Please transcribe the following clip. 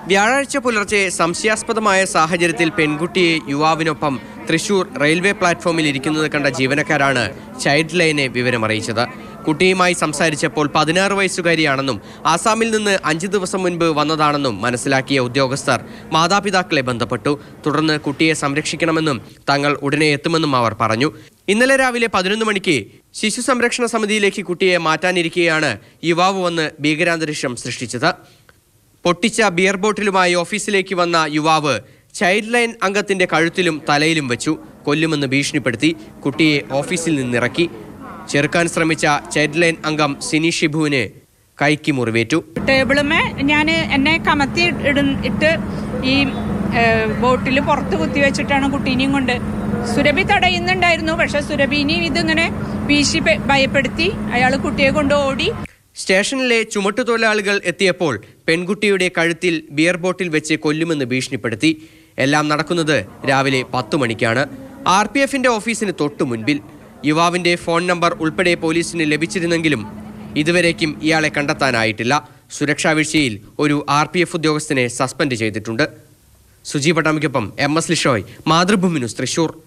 വ്യാഴാഴ്ച പുലർച്ചെ സംശയാസ്പദമായ സാഹചര്യത്തിൽ പെൺകുട്ടിയെ യുവാവിനൊപ്പം തൃശൂർ റെയിൽവേ പ്ലാറ്റ്ഫോമിൽ ഇരിക്കുന്നത് കണ്ട ജീവനക്കാരാണ് ചൈൽഡ് ലൈനെ വിവരമറിയിച്ചത് കുട്ടിയുമായി സംസാരിച്ചപ്പോൾ പതിനാറ് വയസ്സുകാരിയാണെന്നും ആസാമിൽ നിന്ന് അഞ്ച് ദിവസം മുൻപ് വന്നതാണെന്നും മനസ്സിലാക്കിയ ഉദ്യോഗസ്ഥർ മാതാപിതാക്കളെ ബന്ധപ്പെട്ടു തുടർന്ന് കുട്ടിയെ സംരക്ഷിക്കണമെന്നും തങ്ങൾ ഉടനെ എത്തുമെന്നും അവർ പറഞ്ഞു ഇന്നലെ രാവിലെ പതിനൊന്ന് മണിക്ക് ശിശു സംരക്ഷണ സമിതിയിലേക്ക് കുട്ടിയെ മാറ്റാനിരിക്കെയാണ് യുവാവ് വന്ന് ഭീകരാന്തരീക്ഷം സൃഷ്ടിച്ചത് പൊട്ടിച്ച ബിയർ ബോട്ടിലുമായി ഓഫീസിലേക്ക് വന്ന യുവാവ് ചൈൽഡ് ലൈൻ അംഗത്തിന്റെ കഴുത്തിലും തലയിലും വെച്ചു കൊല്ലുമെന്ന് ഭീഷണിപ്പെടുത്തി കുട്ടിയെ ഓഫീസിൽ നിന്നിറക്കി ചെറുക്കാൻ ശ്രമിച്ച ചൈൽഡ് ലൈൻ അംഗം സിനി ഷിബുവിന് കൈക്ക് മുറിവേറ്റു ടേബിളുമേ ഞാൻ എന്നെ കമത്തി ഇട ഇട്ട് ഈ ബോട്ടിൽ പുറത്ത് കുത്തി വെച്ചിട്ടാണ് കുട്ടീനെയും കൊണ്ട് സുരഭി തടയുന്നുണ്ടായിരുന്നു പക്ഷെ സുരഭിനെ ഇതിങ്ങനെ വീശി പെ- ഭയപ്പെടുത്തി അയാൾ കുട്ടിയെ കൊണ്ട് ഓടി സ്റ്റേഷനിലെ ചുമട്ടുതൊഴിലാളികൾ എത്തിയപ്പോൾ പെൺകുട്ടിയുടെ കഴുത്തിൽ ബിയർ ബോട്ടിൽ വെച്ച് കൊല്ലുമെന്ന് ഭീഷണിപ്പെടുത്തി എല്ലാം നടക്കുന്നത് രാവിലെ പത്തു മണിക്കാണ് ആർ പി എഫിന്റെ ഓഫീസിന് തൊട്ടു മുൻപിൽ യുവാവിന്റെ ഫോൺ നമ്പർ ഉൾപ്പെടെ പോലീസിന് ലഭിച്ചിരുന്നെങ്കിലും ഇതുവരേക്കും ഇയാളെ കണ്ടെത്താനായിട്ടില്ല സുരക്ഷാ വീഴ്ചയിൽ ഒരു ആർ പി എഫ് ഉദ്യോഗസ്ഥനെ സസ്പെൻഡ് ചെയ്തിട്ടുണ്ട് സുജി പട്ടാമിക്കൊപ്പം M S Lishoy Mathrubhumi news Thrissur